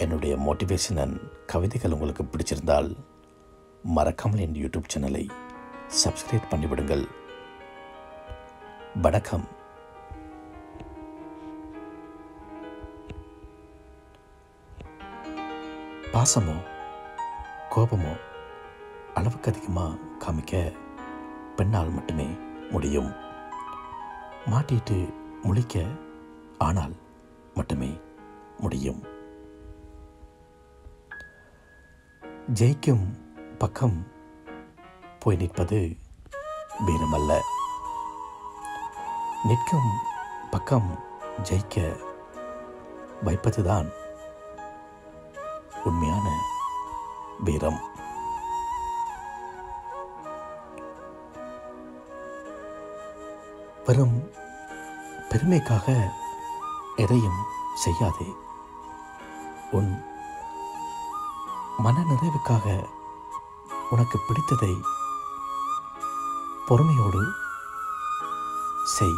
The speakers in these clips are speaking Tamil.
என்னுடைய மோட்டிவேஷன் அண்ட் கவிதைகள் உங்களுக்கு பிடிச்சிருந்தால் மறக்காமல் என் யூடியூப் சேனலை சப்ஸ்கிரைப் பண்ணிவிடுங்கள் வணக்கம் பாசமோ கோபமோ அளவுக்கு அதிகமாக காமிக்க பெண்ணால் மட்டுமே முடியும் மாட்டிட்டு முழிக்க ஆனால் மட்டுமே முடியும் ஜெயிக்கும் பக்கம் போய் நிற்பது வீரமல்ல நிற்கும் பக்கம் ஜெயிக்க வைப்பதுதான் உண்மையான வீரம் வெறும் பெருமைக்காக எதையும் செய்யாதே உன் மன நிறைவுக்காக உனக்கு பிடித்ததை பொறுமையோடு செய்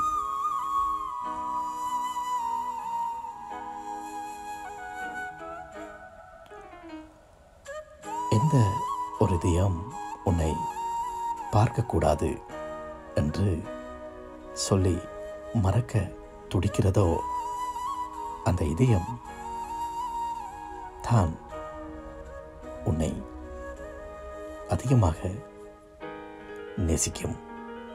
எந்த ஒரு இதயம் உன்னை பார்க்கக்கூடாது என்று சொல்லி மறக்க துடிக்கிறதோ அந்த இதயம் தான் உன்னை அதிகமாக நேசிக்கும்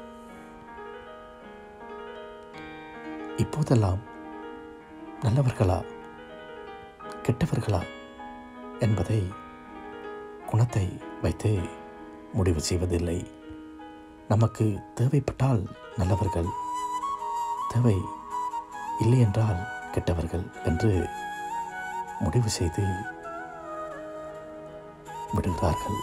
இப்போதெல்லாம் நல்லவர்களா கெட்டவர்களா என்பதை குணத்தை வைத்து முடிவு செய்வதில்லை நமக்கு தேவைப்பட்டால் நல்லவர்கள் தேவை இல்லை என்றால் கெட்டவர்கள் என்று முடிவு செய்து விடுகிறார்கள்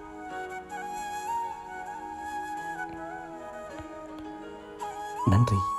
நன்றி